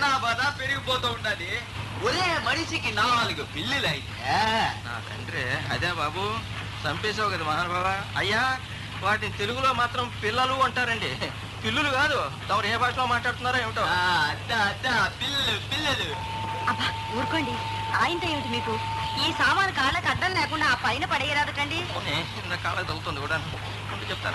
జనాభా పెరిగిపోతూ ఉండాలి ఒరే మనిషికి నాలుగు పిల్లులైతే నా తండ్రి అదే బాబు చంపేశావు కదా మహానుభావ అయ్యా వాటిని తెలుగులో మాత్రం పిల్లలు అంటారండి పిల్లులు కాదు తమరు ఏ భాషలో మాట్లాడుతున్నారో ఏమిటో ఆ, అద్దా అద్దా పిల్లలు పిల్లలు అబ్బా ఊరుకోండి ఆయనతో ఏమిటి మీకు ఈ సామాను కాళ్ళకి అడ్డం లేకుండా ఆ పైన పడేయరాదటండి అవునే, ఇంత కాళ్ళకి తగ్గుతుంది కూడా ఉండి చెప్తాను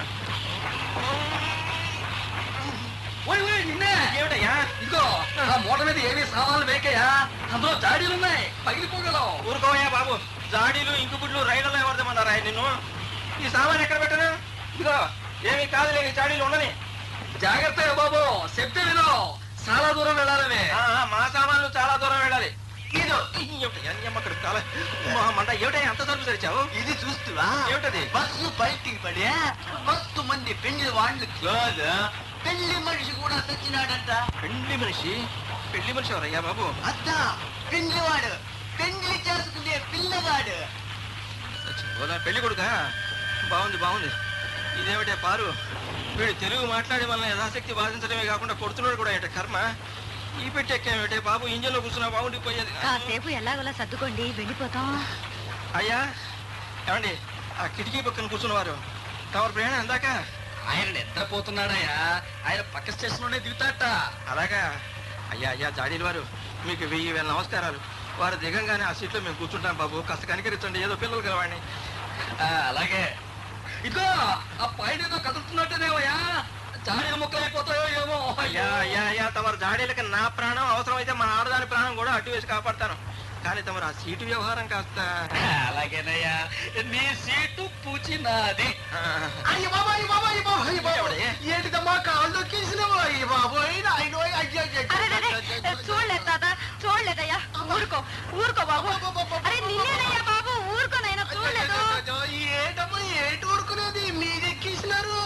ఓయ్ ఓయ్ నిన్నే ఏమిటయ్యా ఇదిగో ఆ మూట మీద ఏమి సామాన్లు వేకయ్యా అందులో జాడీలు ఉన్నాయి పగిలిపోగలవు ఊరుకోవయ్యా బాబు జాడీలు ఇంకుబుడ్లు రైళ్లలో ఎవరిదేమన్నారా నిన్ను ఈ సామాన్ ఎక్కడ పెట్టను ఇదిగో ఏమీ కాదులే ఈ జాడీలు ఉండని జాగ్రత్తగా బాబు చెప్తే విను చాలా దూరం వెళ్ళాలనే ఆ, ఆ, మా సామాన్లు చాలా దూరం వెళ్ళాలి ఇదో ఏమిటయ్యా నీ అమ్మ అక్కడికి కాల మా మంట ఏమిటయ్యా అంత సరుకు సరిచావు ఇది చూస్తువా ఏమిటది? బస్సు బయటికి పడే మస్తు మంది పెళ్లి వాళ్ళు కాదు పెళ్లి మనిషి కూడా చచ్చినాడంట పెళ్లి మనిషి పెళ్లి మనిషి ఎవరయ్యా బాబు అత్తా పెళ్లివాడు పెళ్లి చేసుకునే పిల్లగాడు సచ్చిపోదా పెళ్లి కొడుక బాగుంది బాగుంది ఇదేమిటే పారు వీడు తెలుగు మాట్లాడే వల్ల యథాశక్తి బాధించడమే కాకుండా కొడుతున్నాడు కూడా ఏంట కర్మ ఈ పెట్టెక్కేమిటే బాబు ఇంజన్లో కూర్చున్నా బాగుండిపోయేది కాసేపు ఎలాగోలా సర్దుకోండి వెళ్ళిపోతాం అయ్యా ఏమండి ఆ కిటికీ పక్కన కూర్చున్నవారు తమరు ప్రయాణం అందాక ఆయన నిద్రపోతున్నాడయ్యా ఆయన పక్క స్టేషన్ లోనే దిగుతాట అలాగా అయ్యా అయ్యా జాడీలు వారు మీకు వెయ్యి వేల నమస్కారాలు వారు దిగంగానే ఆ సీట్లో మేము కూర్చుంటాం బాబు కాస్త కనికరించండి ఏదో పిల్లలు కలవాడిని అలాగే ఇదిగో ఆ పైన ఏదో కదులుతున్నట్టేనేవయ్యా జాడీలు ముక్కలైపోతాయో ఏమో అయ్యా అయ్యా అయ్యా తమరు జాడీలకి నా ప్రాణం అవసరమైతే మా ఆడదాని ప్రాణం కూడా అడ్డు వేసి కాపాడతాను కానీ తమరు ఆ సీటు వ్యవహారం కాస్త అలాగేనయ్యా నీ సీటు పూచినాది ఆ, అయ్య బాబా అయ్య బాబా అయ్య బాబా అయ్య బాబా ఎవడే? ఏంటిదమ్మా కాళ్ళు కీసినవా అయ్య బాబోయ్ నాయనో అయ్య అరే చూడలేదు తాత చూడలేదయ్యా ఊరుకో ఊరుకో బాబు అరే నిన్నేనయ్యా బాబు ఊరుకోనైనా చూడలేదు ఏటమ్మా ఏటి ఊరుకునేది మీరెక్కిసినారు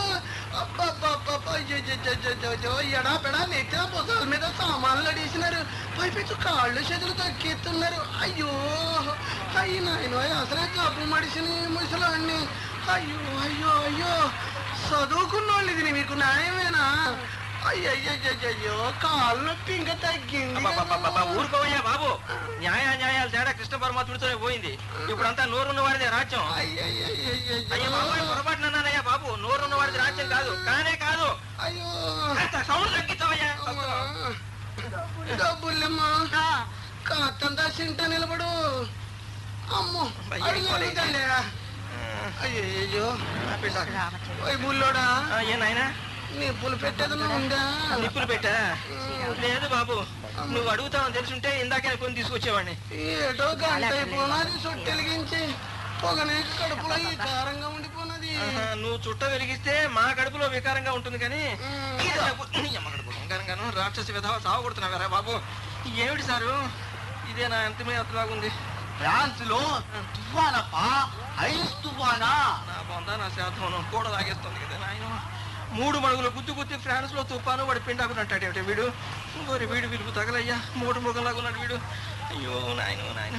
ఎడా పెడా నెత్తిన పొసల మీద సామాన్లు అడిసినారు పైపెచ్చు కాళ్ళు చేతులు తొక్కిస్తున్నారు అయ్యో అయ్యి నాయన అసలే కప్పు మడిసిని ముసలాన్ని అయ్యో అయ్యో అయ్యో చదువుకున్న వాళ్ళు ఇది మీకు న్యాయమేనా అయ్యయ్యో కాళ్ళు నొప్పి ఇంకా తగ్గింది అబ్బబ్బబ్బబ్బ, ఊరుకోవయ్యా బాబు న్యాయ న్యాయాలు తేడా కృష్ణ పరమాత్ముడితోనే పోయింది ఇప్పుడంతా నోరున్న వారిదే రాజ్యం అయ్యా బాబు పొరపాటున అన్నానయ్యా బాబు నోరున్న వారిది రాజ్యం కాదు కానే కాదు అయ్యో కాస్త సౌండ్ తగ్గించవయ్యా డబ్బుల్లమ్మా ఆ, కాతంతా సింట నిలబడు అమ్మో అయ్యో, అడుగు పోలే. ఎదుగుతాలే. అయ్యయ్యో రామచంద్ర ఓయ్ బుల్లోడా ఏ నాయనా నిప్పులు పెట్టేదన్నా ఉందా నిప్పులు పెట్టా లేదు బాబు నువ్వు అడుగుతావని తెలుసుంటే ఇందాకే కొని తీసుకొచ్చేవాడిని ఏటో గంట అయిపోయినది సొట్టెలిగించి పొగనేక కడుపులో ఈ కారంగా ఉండిపోయినది ఆహా, నువ్వు చుట్ట వెలిగిస్తే మా కడుపులో వికారంగా ఉంటుంది కానీ ఉమ్. ఈ డబ్బు- నీ అమ్మ కడుపు వికారంగాను రాక్షసి విధవ సావగొడుతున్నావారా బాబు ఏమిటి సారు ఇదే నా అంతిమే అతలాగుంది ఫ్రాన్స్ లో తుఫానప్పా ఐస్ తుఫానా నా బొంద నా శాతం కూడా తాగేస్తుంది కదా నాయన మూడు మడుగులు గుద్దు గుద్ది ఫ్రాన్స్ లో తుఫాను వాడి పిండాకుని అంటాడు ఏమిటి వీడు మరి వీడు విలుపు తగలయ్యా మూడు మృగంలాగా ఉన్నాడు వీడు అయ్యో నాయన నాయన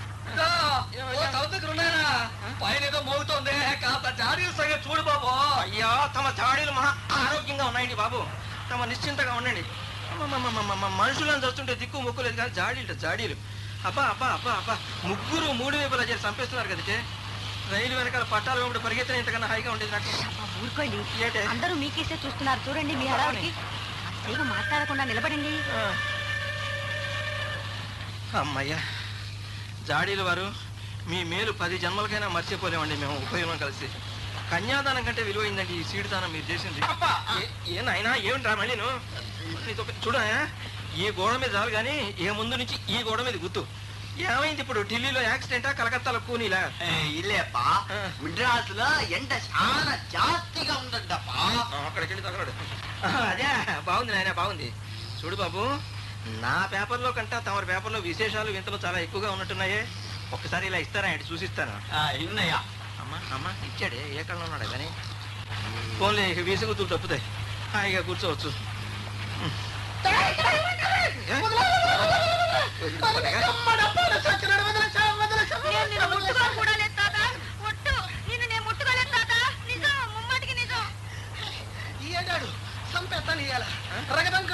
పైన ఏదో మోగుతోంది కాస్త జారీ సంగతి చూడు బాబు అయ్యా తమ జాడీలు మహా ఆరోగ్యంగా ఉన్నాయండి బాబు తమ నిశ్చింతగా ఉండండి అమ్మమ్మమ్మమ్మమ్మ, మనుషులను చూస్తుంటే దిక్కు ముక్కు లేదు కానీ జాడీలు జాడీలు అబ్బా అబ్బా అబ్బా అబ్బా ముగ్గురు మూడు వైపులా చేసి చంపేస్తున్నారు కదంటే రైలు వెనకాల పట్టాలు వెంబడి పరిగెత్తిన ఇంతకన్నా హాయిగా ఉండేది నాకు అబ్బా, ఊరుకోండి ఏంటే? అందరూ మీకేసే చూస్తున్నారు చూడండి మీ హడావిడికి అంతేగా మాట్లాడకుండా నిలబడండి ఆ. అమ్మయ్యా జాడీలు వారు మీ మేలు పది జన్మలకైనా మర్చిపోలేమండి మేము ఉపయోగం కలిసి కన్యాదానం కంటే విలువైందండి ఈ సీటు దానం మీరు చేసింది ఏ- ఏ నాయనా ఏమిట్రా మళ్ళీ నీతో చూడ ఈ గోడ మీద చాలు కానీ ఏ ముందు నుంచి ఈ గోడ మీద గుర్తు ఏమైంది ఇప్పుడు ఢిల్లీలో యాక్సిడెంటా కలకత్తాలో కూనీలా ఇల్లేపా ఆ. మిడ్రాస్ లో ఎండ చాలా జాస్తిగా ఉందంటప్పా ఆ, అక్కడికి వెళ్ళి తగలడు ఆ, అదే బాగుంది నాయన బాగుంది చూడు బాబు నా పేపర్లో కంటే తమరి పేపర్లో విశేషాలు వింతలు చాలా ఎక్కువగా ఉన్నట్టున్నాయే ఒక్కసారి ఇలా ఇస్తారా ఏంటి చూసిస్తాను ఇన్నయ్యా అమ్మా అమ్మా ఇచ్చాడే ఏ కళ్ళలో ఉన్నాడు కానీ ఫోన్లే ఇక వీసగుతులు తప్పుతాయి హాయిగా కూర్చోవచ్చు ఏ? నేను నిన్ను ముట్టుకోను కూడా లేదు తాత ఒట్టు నిన్ను నేను ముట్టుకోలేదు తాత నిజం ముమ్మాటికి నిజం ఈ ఏడాడు సంపెత్తాను ఇయ్యాల రగతం